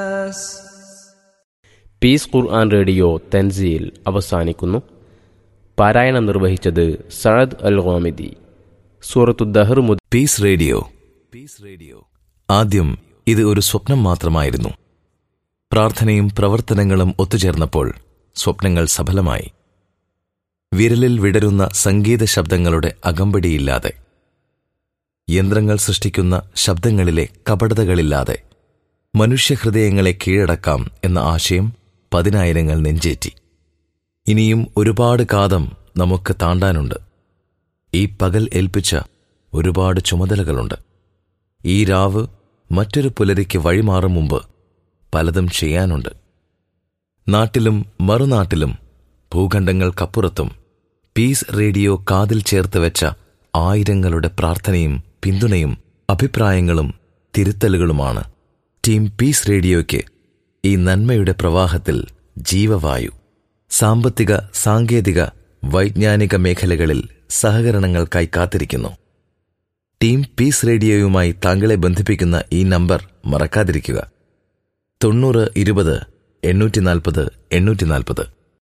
piece ഖുർആൻ radio തൻസീൽ അവസാനിക്കുന്നു പാരായണം നിർവഹിച്ചത് സഅദ് അൽ ഗോമിദി സൂറത്തു ദഹർ മുതൽ പീസ് റേഡിയോ പീസ് റേഡിയോ ആദ്യം ഇത് ഒരു സ്വപ്നം മാത്രമായിരുന്നു പ്രാർത്ഥനയും പ്രവർത്തനങ്ങളും ഒത്തുചേർന്നപ്പോൾ സ്വപ്നങ്ങൾ സഫലമായി വിരലിൽ വിടരുന്ന സംഗീത ശബ്ദങ്ങളുടെ അകമ്പടിയില്ലാതെ യന്ത്രങ്ങൾ സൃഷ്ടിക്കുന്ന ശബ്ദങ്ങളിലെ കപടതകളില്ലാതെ മനുഷ്യഹൃദയങ്ങളെ കീഴടക്കാം എന്ന ആശയം പതിനായിരങ്ങൾ നെഞ്ചേറ്റി ഇനിയും ഒരുപാട് കാതം നമുക്ക് താണ്ടാനുണ്ട് ഈ പകൽ ഏൽപ്പിച്ച ഒരുപാട് ചുമതലകളുണ്ട് ഈ രാവ് മറ്റൊരു പുലരിക്ക് വഴിമാറും മുമ്പ് പലതും ചെയ്യാനുണ്ട് നാട്ടിലും മറുനാട്ടിലും ഭൂഖണ്ഡങ്ങൾക്കപ്പുറത്തും പീസ് റേഡിയോ കാതിൽ ചേർത്ത് വെച്ച ആയിരങ്ങളുടെ പ്രാർത്ഥനയും പിന്തുണയും അഭിപ്രായങ്ങളും തിരുത്തലുകളുമാണ് ടീം പീസ് റേഡിയോയ്ക്ക് ഈ നന്മയുടെ പ്രവാഹത്തിൽ ജീവവായു സാമ്പത്തിക സാങ്കേതിക വൈജ്ഞാനിക മേഖലകളിൽ സഹകരണങ്ങൾക്കായി കാത്തിരിക്കുന്നു ടീം പീസ് റേഡിയോയുമായി താങ്കളെ ബന്ധിപ്പിക്കുന്ന ഈ നമ്പർ മറക്കാതിരിക്കുക തൊണ്ണൂറ് ഇരുപത് എണ്ണൂറ്റി നാൽപ്പത് എണ്ണൂറ്റി നാൽപ്പത്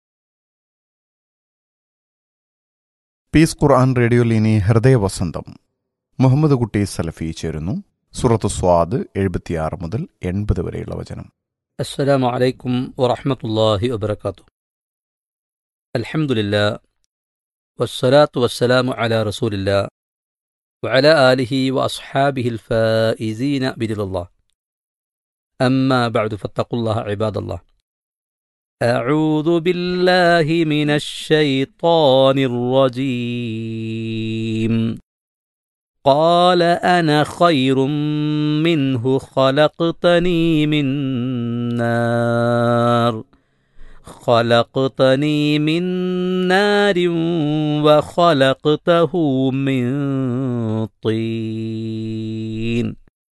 പീസ് ഖുർആൻ റേഡിയോയിൽ ഇനി ഹൃദയവസന്തം മുഹമ്മദ് കുട്ടി സലഫി ചേരുന്നു സുറത്ത് സ്വാദ് എഴുപത്തിയാറ് മുതൽ എൺപത് വരെയുള്ള വചനം السلام عليكم ورحمة الله وبركاته الحمد لله والصلاة والسلام على رسول الله وعلى آله وأصحابه الفائزين بذل الله أما بعد فاتقوا الله عباد الله أعوذ بالله من الشيطان الرجيم قال أنا خير منه خلقتني من نار خلقتني من نار وخلقته من طين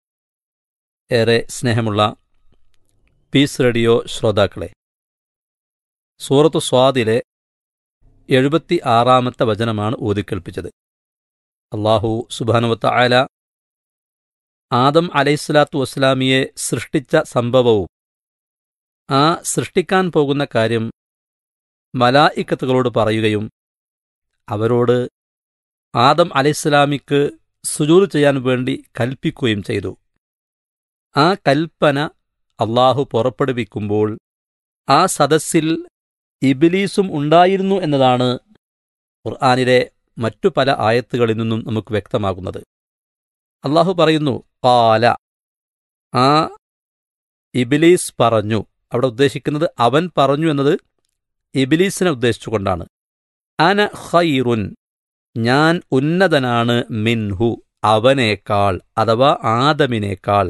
ഏറെ സ്നേഹമുള്ള പീസ് റേഡിയോ ശ്രോതാക്കളെ സൂറത്ത് സ്വാദിലെ എഴുപത്തി ആറാമത്തെ വചനമാണ് ഊതിക്കേൾപ്പിച്ചത് അള്ളാഹു സുബാനുവത്ത ആല ആദം അലൈഹിസ്ലാത്തു വസ്സലാമിയെ സൃഷ്ടിച്ച സംഭവവും ആ സൃഷ്ടിക്കാൻ പോകുന്ന കാര്യം മലായിക്കത്തുകളോട് പറയുകയും അവരോട് ആദം അലൈഹിസ്ലാമിക്ക് സുജൂത് ചെയ്യാൻ വേണ്ടി കൽപ്പിക്കുകയും ചെയ്തു ആ കൽപ്പന അള്ളാഹു പുറപ്പെടുവിക്കുമ്പോൾ ആ സദസ്സിൽ ഇബിലീസും ഉണ്ടായിരുന്നു എന്നതാണ് ഖുർആാനിലെ മറ്റു പല ആയത്തുകളിൽ നിന്നും നമുക്ക് വ്യക്തമാകുന്നത് അള്ളാഹു പറയുന്നു കാല ആ ഇബിലീസ് പറഞ്ഞു അവിടെ ഉദ്ദേശിക്കുന്നത് അവൻ പറഞ്ഞു എന്നത് ഇബിലീസിനെ ഉദ്ദേശിച്ചുകൊണ്ടാണ് അന ഖൈറുൻ ഞാൻ ഉന്നതനാണ് മിൻഹു അവനേക്കാൾ അഥവാ ആദമിനേക്കാൾ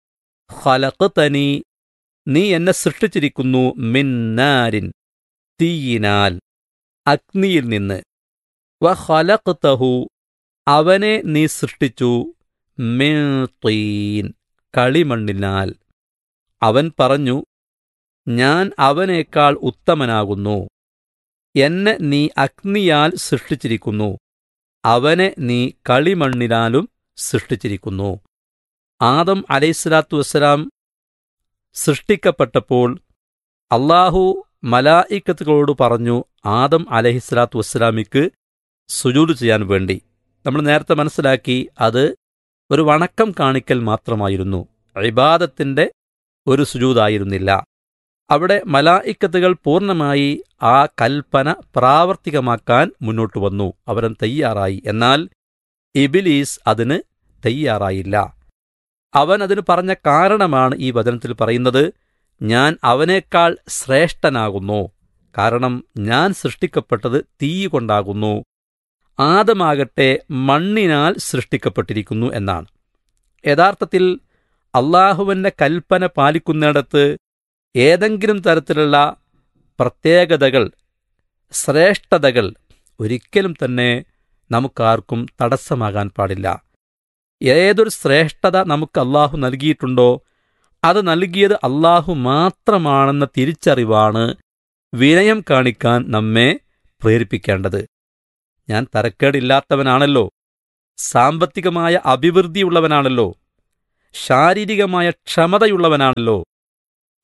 ഖലഖ്തനി നീ എന്നെ സൃഷ്ടിച്ചിരിക്കുന്നു മിന്നാരിൻ തീയിനാൽ അഗ്നിയിൽ നിന്ന് വഖലഖ്തഹു അവനെ നീ സൃഷ്ടിച്ചു മിൻ തീൻ കളിമണ്ണിനാൽ അവൻ പറഞ്ഞു ഞാൻ അവനേക്കാൾ ഉത്തമനാകുന്നു എന്നെ നീ അഗ്നിയാൽ സൃഷ്ടിച്ചിരിക്കുന്നു അവനെ നീ കളിമണ്ണിനാലും സൃഷ്ടിച്ചിരിക്കുന്നു ആദം അലൈഹിസ്ലാത്തു വസ്സലാം സൃഷ്ടിക്കപ്പെട്ടപ്പോൾ അള്ളാഹു മലായിക്കത്തുകളോട് പറഞ്ഞു ആദം അലഹിസ്ലാത്തു വസ്സലാമിക്ക് സുജൂദ് ചെയ്യാൻ വേണ്ടി നമ്മൾ നേരത്തെ മനസ്സിലാക്കി അത് ഒരു വണക്കം കാണിക്കൽ മാത്രമായിരുന്നു ഇബാദത്തിന്റെ ഒരു സുജൂതായിരുന്നില്ല അവിടെ മലായിക്കത്തുകൾ പൂർണ്ണമായി ആ കൽപ്പന പ്രാവർത്തികമാക്കാൻ മുന്നോട്ട് വന്നു അവരൻ തയ്യാറായി എന്നാൽ ഇബിലീസ് അതിന് തയ്യാറായില്ല അവൻ അതിന് പറഞ്ഞ കാരണമാണ് ഈ വചനത്തിൽ പറയുന്നത് ഞാൻ അവനേക്കാൾ ശ്രേഷ്ഠനാകുന്നു കാരണം ഞാൻ സൃഷ്ടിക്കപ്പെട്ടത് തീ കൊണ്ടാകുന്നു ആദമാകട്ടെ മണ്ണിനാൽ സൃഷ്ടിക്കപ്പെട്ടിരിക്കുന്നു എന്നാണ് യഥാർത്ഥത്തിൽ അള്ളാഹുവിൻ്റെ കൽപ്പന പാലിക്കുന്നിടത്ത് ഏതെങ്കിലും തരത്തിലുള്ള പ്രത്യേകതകൾ ശ്രേഷ്ഠതകൾ ഒരിക്കലും തന്നെ നമുക്കാർക്കും തടസ്സമാകാൻ പാടില്ല ഏതൊരു ശ്രേഷ്ഠത നമുക്ക് അള്ളാഹു നൽകിയിട്ടുണ്ടോ അത് നൽകിയത് അള്ളാഹു മാത്രമാണെന്ന തിരിച്ചറിവാണ് വിനയം കാണിക്കാൻ നമ്മെ പ്രേരിപ്പിക്കേണ്ടത് ഞാൻ തരക്കേടില്ലാത്തവനാണല്ലോ സാമ്പത്തികമായ അഭിവൃദ്ധിയുള്ളവനാണല്ലോ ശാരീരികമായ ക്ഷമതയുള്ളവനാണല്ലോ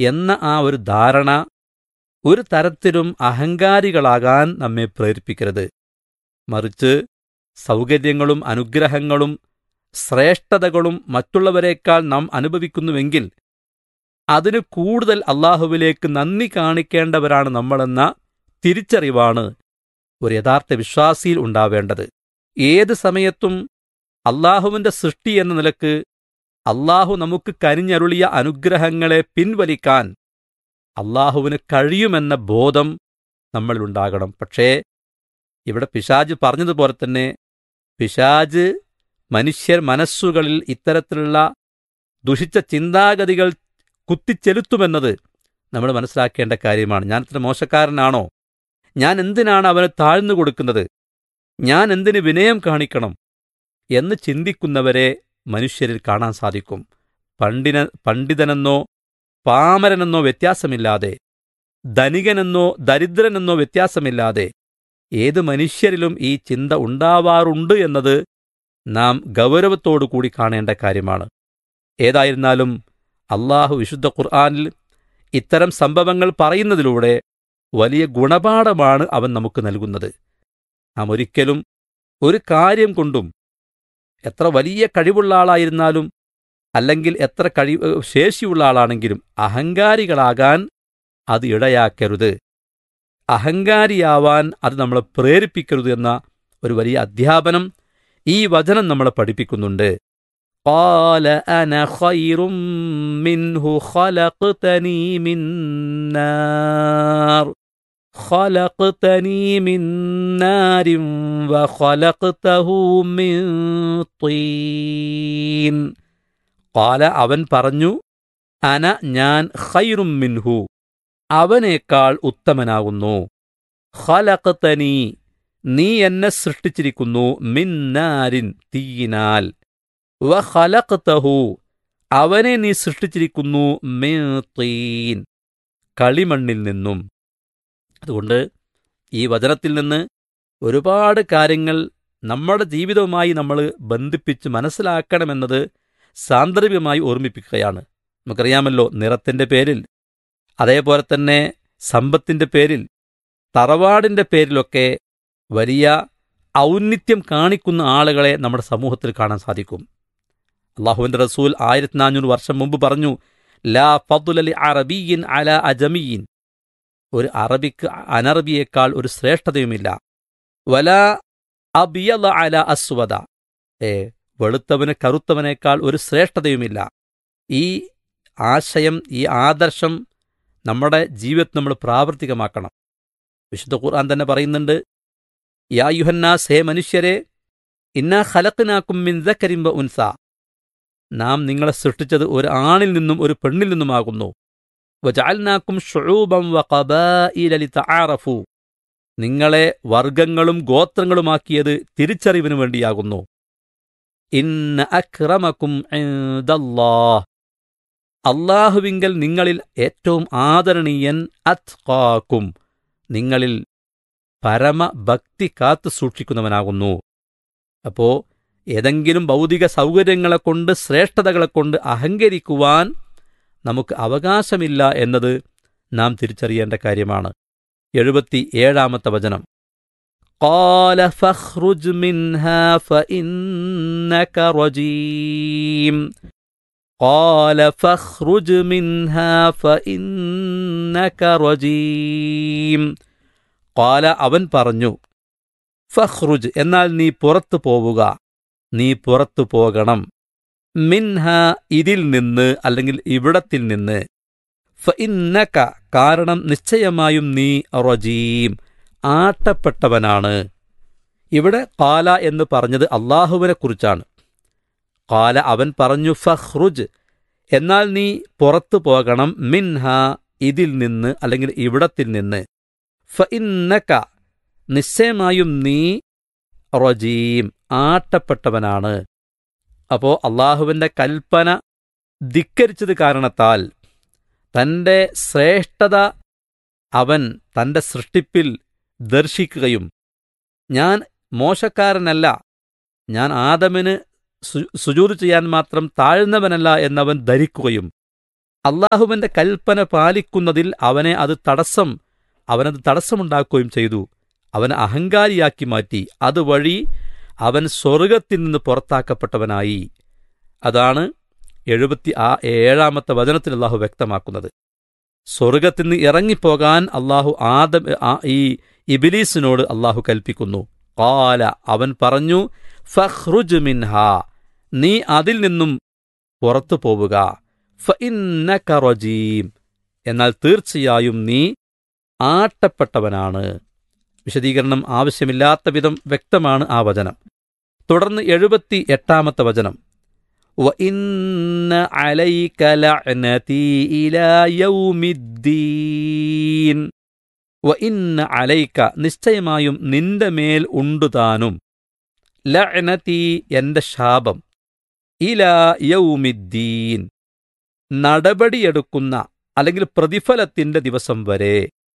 എന്ന ആ ഒരു ധാരണ ഒരു തരത്തിലും അഹങ്കാരികളാകാൻ നമ്മെ പ്രേരിപ്പിക്കരുത് മറിച്ച് സൗകര്യങ്ങളും അനുഗ്രഹങ്ങളും ശ്രേഷ്ഠതകളും മറ്റുള്ളവരെക്കാൾ നാം അനുഭവിക്കുന്നുവെങ്കിൽ അതിന് കൂടുതൽ അള്ളാഹുവിലേക്ക് നന്ദി കാണിക്കേണ്ടവരാണ് നമ്മളെന്ന തിരിച്ചറിവാണ് ഒരു യഥാർത്ഥ വിശ്വാസിയിൽ ഉണ്ടാവേണ്ടത് ഏത് സമയത്തും അള്ളാഹുവിന്റെ സൃഷ്ടി എന്ന നിലക്ക് അള്ളാഹു നമുക്ക് കരിഞ്ഞരുളിയ അനുഗ്രഹങ്ങളെ പിൻവലിക്കാൻ അള്ളാഹുവിന് കഴിയുമെന്ന ബോധം നമ്മളിലുണ്ടാകണം പക്ഷേ ഇവിടെ പിശാജ് പറഞ്ഞതുപോലെ തന്നെ പിശാജ് മനുഷ്യർ മനസ്സുകളിൽ ഇത്തരത്തിലുള്ള ദുഷിച്ച ചിന്താഗതികൾ കുത്തിച്ചെലുത്തുമെന്നത് നമ്മൾ മനസ്സിലാക്കേണ്ട കാര്യമാണ് ഞാൻ ഇത്ര മോശക്കാരനാണോ ഞാൻ എന്തിനാണ് അവന് താഴ്ന്നു കൊടുക്കുന്നത് ഞാൻ എന്തിന് വിനയം കാണിക്കണം എന്ന് ചിന്തിക്കുന്നവരെ മനുഷ്യരിൽ കാണാൻ സാധിക്കും പണ്ഡിന പണ്ഡിതനെന്നോ പാമരനെന്നോ വ്യത്യാസമില്ലാതെ ധനികനെന്നോ ദരിദ്രനെന്നോ വ്യത്യാസമില്ലാതെ ഏത് മനുഷ്യരിലും ഈ ചിന്ത ഉണ്ടാവാറുണ്ട് എന്നത് നാം ഗൗരവത്തോടു കൂടി കാണേണ്ട കാര്യമാണ് ഏതായിരുന്നാലും അള്ളാഹു വിശുദ്ധ ഖുർആാനിൽ ഇത്തരം സംഭവങ്ങൾ പറയുന്നതിലൂടെ വലിയ ഗുണപാഠമാണ് അവൻ നമുക്ക് നൽകുന്നത് നാം ഒരിക്കലും ഒരു കാര്യം കൊണ്ടും എത്ര വലിയ കഴിവുള്ള ആളായിരുന്നാലും അല്ലെങ്കിൽ എത്ര കഴി ശേഷിയുള്ള ആളാണെങ്കിലും അഹങ്കാരികളാകാൻ അത് ഇടയാക്കരുത് അഹങ്കാരിയാവാൻ അത് നമ്മളെ പ്രേരിപ്പിക്കരുത് എന്ന ഒരു വലിയ അധ്യാപനം ഈ വചനം നമ്മളെ പഠിപ്പിക്കുന്നുണ്ട് قال أنا خير منه خلقتني من نار خلقتني من نار وخلقته من طين قال അവൻ പറഞ്ഞു അന ഞാൻ ഖൈറും മിൻഹു അവനേക്കാൾ ഉത്തമനാകുന്നു ഖലഖതനി നീ എന്നെ സൃഷ്ടിച്ചിരിക്കുന്നു മിന്നാരിൻ തീയിനാൽ വഖലഖതഹു അവനെ നീ സൃഷ്ടിച്ചിരിക്കുന്നു മിൻ തീൻ കളിമണ്ണിൽ നിന്നും അതുകൊണ്ട് ഈ വചനത്തിൽ നിന്ന് ഒരുപാട് കാര്യങ്ങൾ നമ്മുടെ ജീവിതവുമായി നമ്മൾ ബന്ധിപ്പിച്ച് മനസ്സിലാക്കണമെന്നത് സാന്ദർഭികമായി ഓർമ്മിപ്പിക്കുകയാണ് നമുക്കറിയാമല്ലോ നിറത്തിന്റെ പേരിൽ അതേപോലെ തന്നെ സമ്പത്തിന്റെ പേരിൽ തറവാടിന്റെ പേരിലൊക്കെ വലിയ ഔന്നിത്യം കാണിക്കുന്ന ആളുകളെ നമ്മുടെ സമൂഹത്തിൽ കാണാൻ സാധിക്കും അള്ളാഹുവിന്റെ റസൂൽ ആയിരത്തി നാനൂറ് വർഷം മുമ്പ് പറഞ്ഞു ലാ ഫതുലലി അറബിയിൻ അല അജമിയിൻ ഒരു അറബിക്ക് അനറബിയേക്കാൾ ഒരു ശ്രേഷ്ഠതയുമില്ല വല അബിയല അല അസ്വദ ഏ വെളുത്തവന് കറുത്തവനേക്കാൾ ഒരു ശ്രേഷ്ഠതയുമില്ല ഈ ആശയം ഈ ആദർശം നമ്മുടെ ജീവിതത്തിൽ നമ്മൾ പ്രാവർത്തികമാക്കണം വിശുദ്ധ ഖുർആൻ തന്നെ പറയുന്നുണ്ട് യാ യുഹന്നാസ് ഹേ മനുഷ്യരെ ഇന്നാ ഖലഖ്നാക്കും മിൻ ദക്കരിമ്പ ഉൻസ നാം നിങ്ങളെ സൃഷ്ടിച്ചത് ഒരു ആണിൽ നിന്നും ഒരു പെണ്ണിൽ നിന്നുമാകുന്നു വജഅൽനാക്കും ഷുഊബം വഖബായില ലിതആറഫു നിങ്ങളെ വർഗങ്ങളും ഗോത്രങ്ങളുമാക്കിയത് തിരിച്ചറിവിനു വേണ്ടിയാകുന്നു ഇന്ന അക്രമക്കും ഇൻദല്ലാഹ് അള്ളാഹുവിങ്കൽ നിങ്ങളിൽ ഏറ്റവും ആദരണീയൻ അത്കാക്കും നിങ്ങളിൽ പരമഭക്തി കാത്തു സൂക്ഷിക്കുന്നവനാകുന്നു അപ്പോ ഏതെങ്കിലും ഭൗതിക സൗകര്യങ്ങളെ കൊണ്ട് ശ്രേഷ്ഠതകളെ കൊണ്ട് അഹങ്കരിക്കുവാൻ നമുക്ക് അവകാശമില്ല എന്നത് നാം തിരിച്ചറിയേണ്ട കാര്യമാണ് എഴുപത്തി ഏഴാമത്തെ വചനം قال فاخرج منها فإنك رجيم قال فاخرج منها فإنك رجيم قال അവൻ പറഞ്ഞു ഫഖ്റുജ് എന്നാൽ നീ പുറത്തു പോവുക നീ പുറത്തു പോകണം മിൻഹ ഇതിൽ നിന്ന് അല്ലെങ്കിൽ ഇവിടത്തിൽ നിന്ന് ഫഇന്നക കാരണം നിശ്ചയമായും നീ റജീം ആട്ടപ്പെട്ടവനാണ് ഇവിടെ കാല എന്ന് പറഞ്ഞത് അള്ളാഹുവിനെ കുറിച്ചാണ് കാല അവൻ പറഞ്ഞു ഫഹ്റുജ് എന്നാൽ നീ പുറത്തു പോകണം മിൻഹ ഇതിൽ നിന്ന് അല്ലെങ്കിൽ ഇവിടത്തിൽ നിന്ന് ഫഇന്നക നിശ്ചയമായും നീ റജീം ആട്ടപ്പെട്ടവനാണ് അപ്പോ അള്ളാഹുവിന്റെ കൽപ്പന ധിക്കരിച്ചത് കാരണത്താൽ തന്റെ ശ്രേഷ്ഠത അവൻ തന്റെ സൃഷ്ടിപ്പിൽ ദർശിക്കുകയും ഞാൻ മോശക്കാരനല്ല ഞാൻ ആദമിന് സുജൂത് ചെയ്യാൻ മാത്രം താഴ്ന്നവനല്ല എന്നവൻ ധരിക്കുകയും അള്ളാഹുവിന്റെ കൽപ്പന പാലിക്കുന്നതിൽ അവനെ അത് തടസ്സം അവനത് തടസ്സമുണ്ടാക്കുകയും ചെയ്തു അവനെ അഹങ്കാരിയാക്കി മാറ്റി അതുവഴി അവൻ സ്വർഗത്തിൽ നിന്ന് പുറത്താക്കപ്പെട്ടവനായി അതാണ് എഴുപത്തി ആ ഏഴാമത്തെ വചനത്തിൽ അള്ളാഹു വ്യക്തമാക്കുന്നത് സ്വർഗത്തിൽ നിന്ന് ഇറങ്ങിപ്പോകാൻ അള്ളാഹു ആദം ആ ഈ ഇബിലീസിനോട് അള്ളാഹു കൽപ്പിക്കുന്നു കാല അവൻ പറഞ്ഞു ഫഹ്റുജ് മിൻഹ നീ അതിൽ നിന്നും പുറത്തു പോവുക ഫഇന്നക റജീം എന്നാൽ തീർച്ചയായും നീ ആട്ടപ്പെട്ടവനാണ് വിശദീകരണം ആവശ്യമില്ലാത്ത വിധം വ്യക്തമാണ് ആ വചനം തുടർന്ന് എഴുപത്തി എട്ടാമത്തെ വചനം وَإِنَّ عَلَيْكَ لَعْنَتِي إِلَى يَوْمِ الدِّينِ وَإِنَّ عَلَيْكَ നിശ്ചയമായും നിന്റെ മേൽ ഉണ്ടുതാനും ലഅ്നതി എന്റെ ശാപം ഇലാ യൗമിദ്ദീൻ നടപടിയെടുക്കുന്ന അല്ലെങ്കിൽ പ്രതിഫലത്തിന്റെ ദിവസം വരെ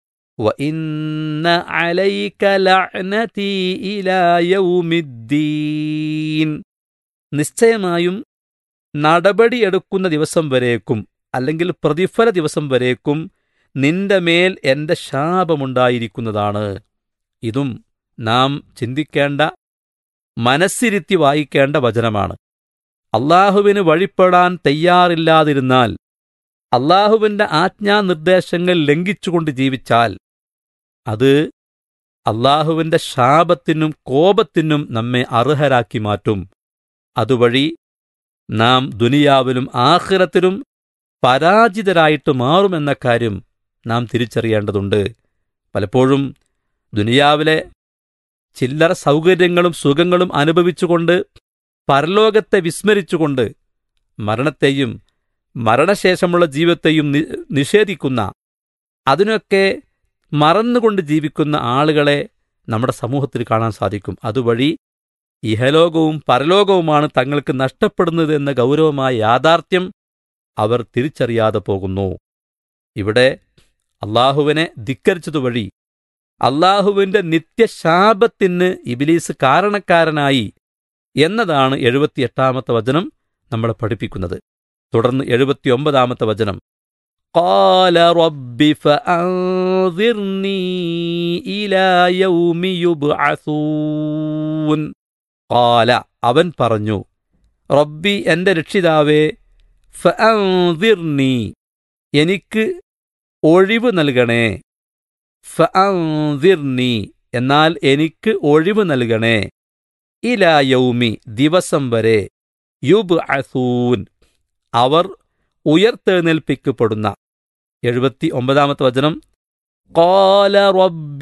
وَإِنَّ عَلَيْكَ لَعْنَتِي إِلَى يَوْمِ الدِّينِ നിശ്ചയമായും നടപടിയെടുക്കുന്ന ദിവസം വരേക്കും അല്ലെങ്കിൽ പ്രതിഫല ദിവസം വരേക്കും നിന്റെ മേൽ എന്റെ ശാപമുണ്ടായിരിക്കുന്നതാണ് ഇതും നാം ചിന്തിക്കേണ്ട മനസ്സിരുത്തി വായിക്കേണ്ട വചനമാണ് അള്ളാഹുവിന് വഴിപ്പെടാൻ തയ്യാറില്ലാതിരുന്നാൽ അള്ളാഹുവിന്റെ ആജ്ഞാനിർദ്ദേശങ്ങൾ ലംഘിച്ചുകൊണ്ട് ജീവിച്ചാൽ അത് അള്ളാഹുവിന്റെ ശാപത്തിനും കോപത്തിനും നമ്മെ അർഹരാക്കി മാറ്റും അതുവഴി നാം ദുനിയാവിലും ആഖിറത്തിലും പരാജിതരായിട്ട് മാറുമെന്ന കാര്യം നാം തിരിച്ചറിയേണ്ടതുണ്ട് പലപ്പോഴും ദുനിയാവിലെ ചില്ലറ സൗകര്യങ്ങളും സുഖങ്ങളും അനുഭവിച്ചുകൊണ്ട് പരലോകത്തെ വിസ്മരിച്ചുകൊണ്ട് മരണത്തെയും മരണശേഷമുള്ള ജീവിതത്തെയും നി- നിഷേധിക്കുന്ന അതിനൊക്കെ മറന്നുകൊണ്ട് ജീവിക്കുന്ന ആളുകളെ നമ്മുടെ സമൂഹത്തിൽ കാണാൻ സാധിക്കും അതുവഴി ഇഹലോകവും പരലോകവുമാണ് തങ്ങൾക്ക് നഷ്ടപ്പെടുന്നത് എന്ന ഗൗരവമായ യാഥാർത്ഥ്യം അവർ തിരിച്ചറിയാതെ പോകുന്നു ഇവിടെ അള്ളാഹുവിനെ ധിക്കരിച്ചതുവഴി അള്ളാഹുവിന്റെ നിത്യശാപത്തിന് ഇബിലീസ് കാരണക്കാരനായി എന്നതാണ് എഴുപത്തിയെട്ടാമത്തെ വചനം നമ്മളെ പഠിപ്പിക്കുന്നത് തുടർന്ന് എഴുപത്തിയൊമ്പതാമത്തെ വചനം قال رب فأنظرني إلى يوم يبعثون قال അവൻ പറഞ്ഞു റബ്ബി എന്റെ രക്ഷിതാവേ ഫഅൻദിർനി എനിക്ക് ഒഴിവ് നൽകണേ ഫഅൻദിർനി എന്നാൽ എനിക്ക് ഒഴിവ് നൽകണേ ഇലാ യൗമി ദിവസം വരെ യുബ് അസൂൻ അവർ ഉയർത്തെഴുന്നേൽപ്പിക്കപ്പെടുന്ന എഴുപത്തി ഒമ്പതാമത്തെ വചനം قال رب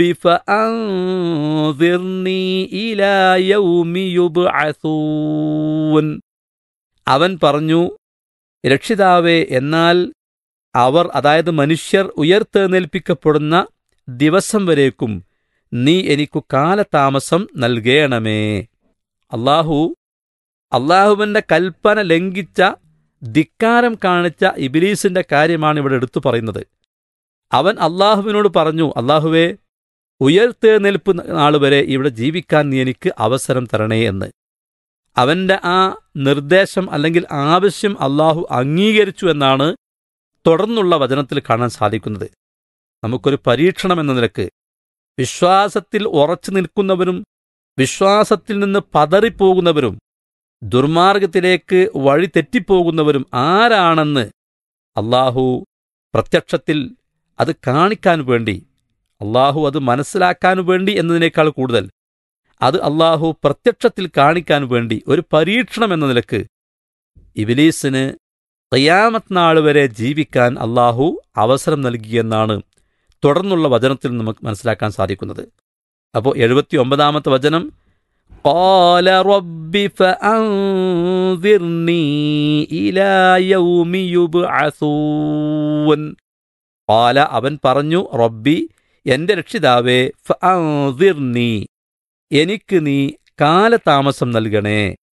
فأنظرني إلى يوم يبعثون അവൻ പറഞ്ഞു രക്ഷിതാവേ എന്നാൽ അവർ അതായത് മനുഷ്യർ ഉയർത്തെഴുന്നേൽപ്പിക്കപ്പെടുന്ന ദിവസം വരേക്കും നീ എനിക്കു കാലതാമസം നൽകേണമേ അള്ളാഹു അള്ളാഹുവിന്റെ കൽപ്പന ലംഘിച്ച ധിക്കാരം കാണിച്ച ഇബിലീസിന്റെ കാര്യമാണ് ഇവിടെ എടുത്തു പറയുന്നത് അവൻ അള്ളാഹുവിനോട് പറഞ്ഞു അള്ളാഹുവേ ഉയർത്തെഴുന്നേൽപ്പ് നാൾ വരെ ഇവിടെ ജീവിക്കാൻ നീ എനിക്ക് അവസരം തരണേ എന്ന് അവന്റെ ആ നിർദ്ദേശം അല്ലെങ്കിൽ ആവശ്യം അള്ളാഹു അംഗീകരിച്ചു എന്നാണ് തുടർന്നുള്ള വചനത്തിൽ കാണാൻ സാധിക്കുന്നത് നമുക്കൊരു പരീക്ഷണം എന്ന നിലക്ക് വിശ്വാസത്തിൽ ഉറച്ചു നിൽക്കുന്നവരും വിശ്വാസത്തിൽ നിന്ന് പതറിപ്പോകുന്നവരും ദുർമാർഗത്തിലേക്ക് വഴി തെറ്റിപ്പോകുന്നവരും ആരാണെന്ന് അള്ളാഹു പ്രത്യക്ഷത്തിൽ അത് കാണിക്കാൻ വേണ്ടി അള്ളാഹു അത് മനസ്സിലാക്കാൻ വേണ്ടി എന്നതിനേക്കാൾ കൂടുതൽ അത് അള്ളാഹു പ്രത്യക്ഷത്തിൽ കാണിക്കാൻ വേണ്ടി ഒരു പരീക്ഷണം എന്ന നിലക്ക് ഇബിലീസിന് ഖിയാമത്ത് നാൾ വരെ ജീവിക്കാൻ അള്ളാഹു അവസരം നൽകിയെന്നാണ് തുടർന്നുള്ള വചനത്തിൽ നമുക്ക് മനസ്സിലാക്കാൻ സാധിക്കുന്നത് അപ്പോൾ എഴുപത്തി ഒമ്പതാമത്തെ വചനം قال رب فأنذرني إلى يوم يبعثون قال അവൻ പറഞ്ഞു റബ്ബി എന്റെ രക്ഷിതാവേ ഫഅൻദിർനി എനിക്ക് നീ കാലതാമസം നൽകണേ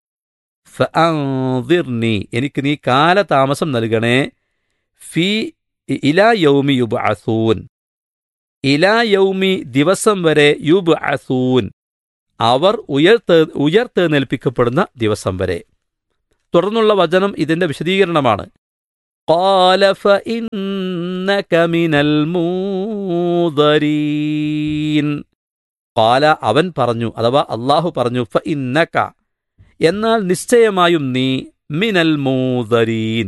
ഫഅൻദിർനി എനിക്ക് നീ കാലതാമസം നൽകണേ ഫി ഇലാ യൗമി യുബ്അസൂൻ ഇലാ യൗമി ദിവസം വരെ യുബ്അസൂൻ അവർ ഉയർത്ത് ഉയർത്തെഴുന്നേൽപ്പിക്കപ്പെടുന്ന ദിവസം വരെ തുടർന്നുള്ള വചനം ഇതിന്റെ വിശദീകരണമാണ് قال فإنك من المنظرين قال അവൻ പറഞ്ഞു അഥവാ അള്ളാഹു പറഞ്ഞു ഫഇന്നക എന്നാൽ നിശ്ചയമായും നീ മിനൽ മൂദരീൻ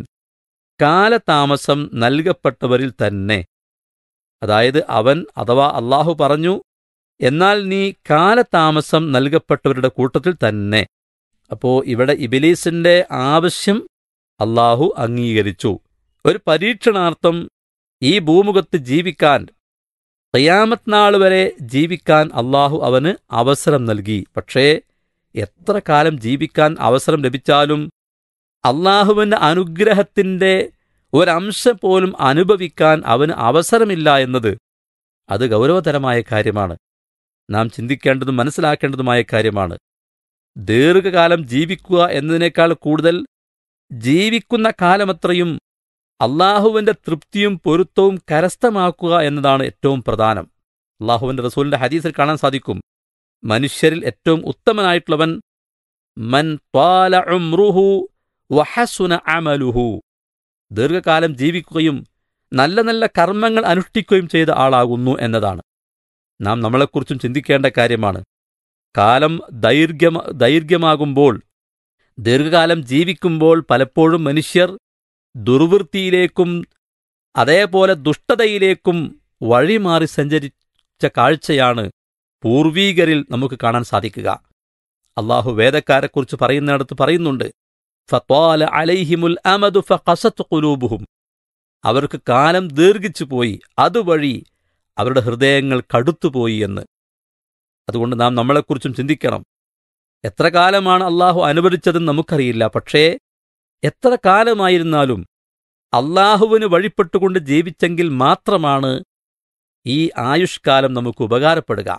കാലതാമസം നൽകപ്പെട്ടവരിൽ തന്നെ അതായത് അവൻ അഥവാ അള്ളാഹു പറഞ്ഞു എന്നാൽ നീ കാലതാമസം നൽകപ്പെട്ടവരുടെ കൂട്ടത്തിൽ തന്നെ അപ്പോ ഇവിടെ ഇബിലീസിന്റെ ആവശ്യം അള്ളാഹു അംഗീകരിച്ചു ഒരു പരീക്ഷണാർത്ഥം ഈ ഭൂമുഖത്ത് ജീവിക്കാൻ ഖിയാമത്ത് നാൾ വരെ ജീവിക്കാൻ അള്ളാഹു അവന് അവസരം നൽകി പക്ഷേ എത്ര കാലം ജീവിക്കാൻ അവസരം ലഭിച്ചാലും അള്ളാഹുവിൻ്റെ അനുഗ്രഹത്തിൻ്റെ ഒരംശം പോലും അനുഭവിക്കാൻ അവന് അവസരമില്ല എന്നത് അത് ഗൗരവതരമായ കാര്യമാണ് നാം ചിന്തിക്കേണ്ടതും മനസ്സിലാക്കേണ്ടതുമായ കാര്യമാണ് ദീർഘകാലം ജീവിക്കുക എന്നതിനേക്കാൾ കൂടുതൽ ജീവിക്കുന്ന കാലമത്രയും അള്ളാഹുവിൻ്റെ തൃപ്തിയും പൊരുത്തവും കരസ്ഥമാക്കുക എന്നതാണ് ഏറ്റവും പ്രധാനം അള്ളാഹുവിൻ്റെ റസൂലിൻ്റെ ഹദീസിൽ കാണാൻ സാധിക്കും മനുഷ്യരിൽ ഏറ്റവും ഉത്തമനായിട്ടുള്ളവൻ മൻ ത്വാല ഉംറുഹു വഹസുന അമലുഹു ദീർഘകാലം ജീവിക്കുകയും നല്ല നല്ല കർമ്മങ്ങൾ അനുഷ്ഠിക്കുകയും ചെയ്ത ആളാകുന്നു എന്നതാണ് നാം നമ്മളെക്കുറിച്ചും ചിന്തിക്കേണ്ട കാര്യമാണ് കാലം ദൈർഘ്യമ ദൈർഘ്യമാകുമ്പോൾ ദീർഘകാലം ജീവിക്കുമ്പോൾ പലപ്പോഴും മനുഷ്യർ ദുർവൃത്തിയിലേക്കും അതേപോലെ ദുഷ്ടതയിലേക്കും വഴിമാറി സഞ്ചരിച്ച കാഴ്ചയാണ് പൂർവീകരിൽ നമുക്ക് കാണാൻ സാധിക്കുക അള്ളാഹു വേദക്കാരെക്കുറിച്ച് പറയുന്നിടത്ത് പറയുന്നുണ്ട് ഫത്വാല അലൈഹിമുൽ അമദു ഫഖസത്ത് ഖുലൂബുഹും അവർക്ക് കാലം ദീർഘിച്ചു പോയി അതുവഴി അവരുടെ ഹൃദയങ്ങൾ കടുത്തുപോയി എന്ന് അതുകൊണ്ട് നാം നമ്മളെക്കുറിച്ചും ചിന്തിക്കണം എത്ര കാലമാണ് അള്ളാഹു അനുവദിച്ചതെന്ന് നമുക്കറിയില്ല പക്ഷേ എത്ര കാലമായിരുന്നാലും അള്ളാഹുവിന് വഴിപ്പെട്ടുകൊണ്ട് ജീവിച്ചെങ്കിൽ മാത്രമാണ് ഈ ആയുഷ്കാലം നമുക്ക് ഉപകാരപ്പെടുക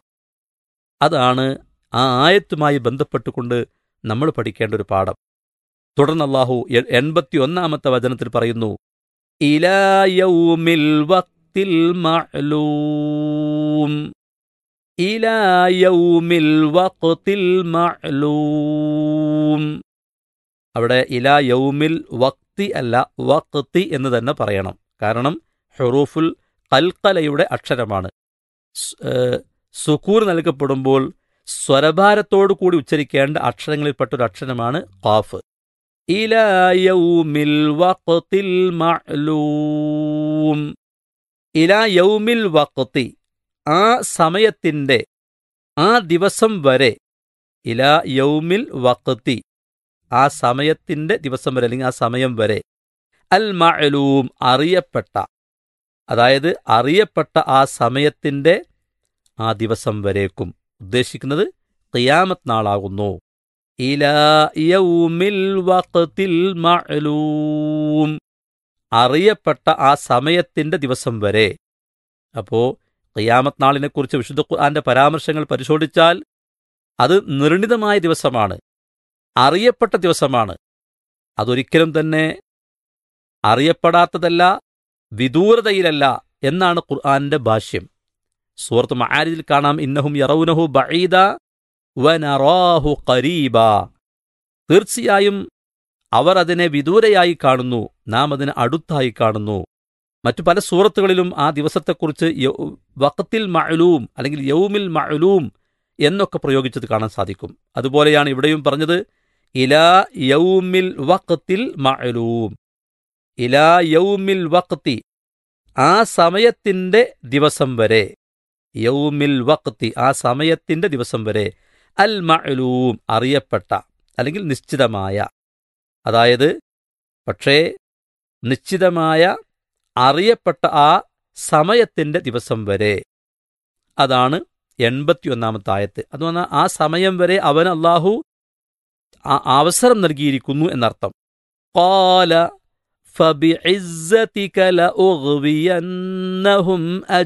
അതാണ് ആ ആയത്തുമായി ബന്ധപ്പെട്ടുകൊണ്ട് നമ്മൾ പഠിക്കേണ്ട ഒരു പാഠം തുടർന്ന് അള്ളാഹു എൺപത്തി ഒന്നാമത്തെ വചനത്തിൽ പറയുന്നു ഇലായൗമിൽ വക്തിൽ മഅലൂം ഇലായൗമിൽ വക്തിൽ മഅലൂം അവിടെ ഇലാ യൗമിൽ വക്തി അല്ല വക്തി എന്ന് തന്നെ പറയണം കാരണം ഹെറൂഫുൽ കൽക്കലയുടെ അക്ഷരമാണ് സുക്കൂർ നൽകപ്പെടുമ്പോൾ സ്വരഭാരത്തോടു കൂടി ഉച്ചരിക്കേണ്ട അക്ഷരങ്ങളിൽപ്പെട്ട ഒരു അക്ഷരമാണ് ഖാഫ് ഇലായൗമിൽ വഖത്തിൽ മഅലൂം ഇലാ യൗമിൽ വഖത്തി ആ സമയത്തിന്റെ ആ ദിവസം വരെ ഇലാ യൗമിൽ വഖത്തി ആ സമയത്തിന്റെ ദിവസം വരെ അല്ലെങ്കിൽ ആ സമയം വരെ അൽ മഅലൂം അറിയപ്പെട്ട അതായത് അറിയപ്പെട്ട ആ സമയത്തിന്റെ ആ ദിവസം വരേക്കും ഉദ്ദേശിക്കുന്നത് ഖിയാമത്ത് നാളാകുന്നു ഇലാ യൗമിൽ വഖത്തിൽ മഅലൂം അറിയപ്പെട്ട ആ സമയത്തിന്റെ ദിവസം വരെ അപ്പോ ഖിയാമത്ത് നാളിനെക്കുറിച്ച് വിശുദ്ധ ഖുർആന്റെ പരാമർശങ്ങൾ പരിശോധിച്ചാൽ അത് നിർണിതമായ ദിവസമാണ് അറിയപ്പെട്ട ദിവസമാണ് അതൊരിക്കലും തന്നെ അറിയപ്പെടാത്തതല്ല വിദൂരതയിലല്ല എന്നാണ് ഖുർആന്റെ ഭാഷ്യം സൂറത്ത് മആരിജിൽ കാണാം ഇന്നഹും യറൗനഹു ബഈദ വനറാഹു ഖരീബ തീർച്ചയായും അവർ അതിനെ വിദൂരയായി കാണുന്നു നാം അതിനെ അടുത്തായി കാണുന്നു മറ്റു പല സൂറത്തുകളിലും ആ ദിവസത്തെക്കുറിച്ച് വഖത്തിൽ മഅലൂം അല്ലെങ്കിൽ യൗമിൽ മഅലൂം എന്നൊക്കെ പ്രയോഗിച്ചത് കാണാൻ സാധിക്കും അതുപോലെയാണ് ഇവിടെയും പറഞ്ഞത് ഇലാ യൗമിൽ വഖത്തിൽ മഅലൂം ഇലാ യൗമിൽ വഖത്തി ആ സമയത്തിന്റെ ദിവസം വരെ യൗമിൽ വഖത്തി ആ സമയത്തിന്റെ ദിവസം വരെ അൽ മഅലൂം അറിയപ്പെട്ട അല്ലെങ്കിൽ നിശ്ചിതമായ അതായത് പക്ഷേ നിശ്ചിതമായ അറിയപ്പെട്ട ആ സമയത്തിന്റെ ദിവസം വരെ അതാണ് എൺപത്തിയൊന്നാമത്തെ ആയത്ത് അത് പറഞ്ഞാൽ ആ സമയം വരെ അവൻ അള്ളാഹു അവസരം നൽകിയിരിക്കുന്നു എന്നർത്ഥം قال فبعزتك لأغوينهم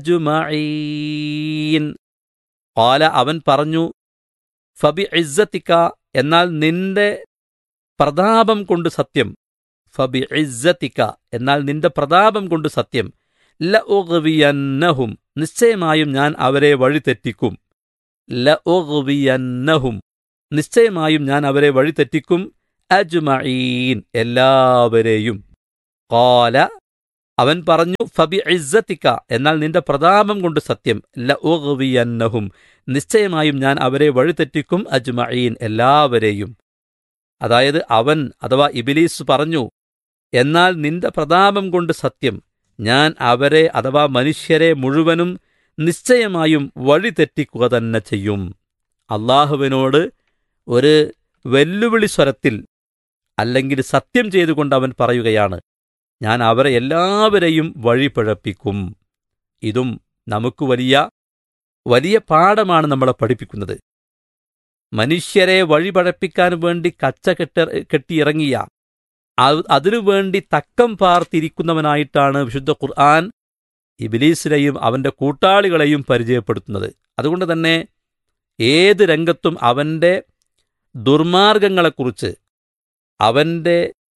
أجمعين قال അവൻ പറഞ്ഞു ഫബി ഇസ്സത്തിക്ക എന്നാൽ നിന്റെ പ്രതാപം കൊണ്ട് സത്യം ഫബി ഇസ്സത്തിക്ക എന്നാൽ നിന്റെ പ്രതാപം കൊണ്ട് സത്യം ലഉഗ്വിയന്നഹും നിശ്ചയമായും ഞാൻ അവരെ വഴിതെറ്റിക്കും ലഉഗ്വിയന്നഹും നിശ്ചയമായും ഞാൻ അവരെ വഴിതെറ്റിക്കും അജ്മഈൻ എല്ലാവരെയും കാല അവൻ പറഞ്ഞു ഫബി ഇസ്സത്തിക്ക എന്നാൽ നിന്റെ പ്രതാപം കൊണ്ട് സത്യം ലഉഗ്വിയന്നഹും നിശ്ചയമായും ഞാൻ അവരെ വഴിതെറ്റിക്കും അജ്മഈൻ എല്ലാവരെയും അതായത് അവൻ അഥവാ ഇബിലീസ് പറഞ്ഞു എന്നാൽ നിന്റെ പ്രതാപം കൊണ്ട് സത്യം ഞാൻ അവരെ അഥവാ മനുഷ്യരെ മുഴുവനും നിശ്ചയമായും വഴിതെറ്റിക്കുക തന്നെ ചെയ്യും അള്ളാഹുവിനോട് ഒരു വെല്ലുവിളി സ്വരത്തിൽ അല്ലെങ്കിൽ സത്യം ചെയ്തുകൊണ്ട് അവൻ പറയുകയാണ് ഞാൻ അവരെ എല്ലാവരെയും വഴിപിഴപ്പിക്കും ഇതും നമുക്ക് വലിയ വലിയ പാഠമാണ് നമ്മളെ പഠിപ്പിക്കുന്നത് മനുഷ്യരെ വഴിപഴപ്പിക്കാൻ വേണ്ടി കച്ച കെട്ട കെട്ടിയിറങ്ങിയ അത് അതിനുവേണ്ടി തക്കം പാർത്തിരിക്കുന്നവനായിട്ടാണ് വിശുദ്ധ ഖുർആൻ ഇബിലീസിനെയും അവന്റെ കൂട്ടാളികളെയും പരിചയപ്പെടുത്തുന്നത് അതുകൊണ്ട് തന്നെ ഏത് രംഗത്തും അവന്റെ ദുർമാർഗങ്ങളെക്കുറിച്ച് അവന്റെ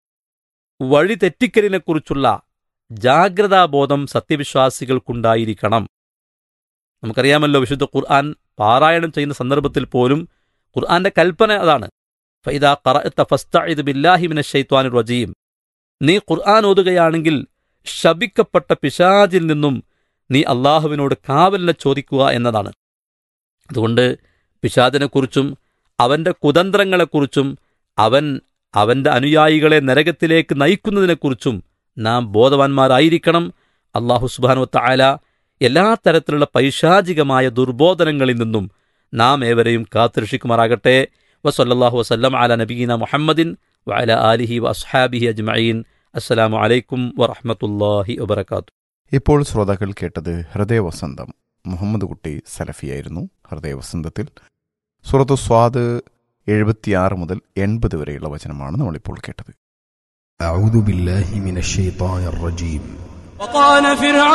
വഴി തെറ്റിക്കലിനെക്കുറിച്ചുള്ള ജാഗ്രതാബോധം സത്യവിശ്വാസികൾക്കുണ്ടായിരിക്കണം നമുക്കറിയാമല്ലോ വിശുദ്ധ ഖുർആൻ പാരായണം ചെയ്യുന്ന സന്ദർഭത്തിൽ പോലും ഖുർആന്റെ കൽപ്പന അതാണ് ഫൈദാ ഖറഅത ഫസ്തഇദ് ബില്ലാഹി മിനശ് ശൈത്വാനിർ റജീം നീ ഖുർആൻ ഓതുകയാണെങ്കിൽ ശപിക്കപ്പെട്ട പിശാചിൽ നിന്നും നീ അള്ളാഹുവിനോട് കാവലിനെ ചോദിക്കുക എന്നതാണ് അതുകൊണ്ട് പിശാചിനെക്കുറിച്ചും അവന്റെ കുതന്ത്രങ്ങളെക്കുറിച്ചും അവൻ അവന്റെ അനുയായികളെ നരകത്തിലേക്ക് നയിക്കുന്നതിനെക്കുറിച്ചും നാം ബോധവാന്മാരായിരിക്കണം അള്ളാഹു സുബാനുവത്ത ആല എല്ലാ തരത്തിലുള്ള പൈശാചികമായ ദുർബോധനങ്ങളിൽ നിന്നും നാം ഏവരെയും കാത്തുരക്ഷിക്കുമാറാകട്ടെ വസല്ലാഹു വസ്ലം അല നബീന മുഹമ്മദിൻ വഅല ആലിഹി വഅസ്ഹാബിഹി അജ്മഈൻ അസ്സലാമു അലൈക്കും വറഹ്മത്തുള്ളാഹി വബറകാത്തു ഇപ്പോൾ ശ്രോതാക്കൾ കേട്ടത് ഹൃദയവസന്തം മുഹമ്മദ് കുട്ടി സലഫിയായിരുന്നു ഹൃദയവസന്തത്തിൽ സുറത്ത് സ്വാദ് എഴുപത്തിയാറ് മുതൽ എൺപത് വരെയുള്ള വചനമാണ് നമ്മളിപ്പോൾ കേട്ടത് أعوذ بالله من الشيطان الرجيم وقال فرعون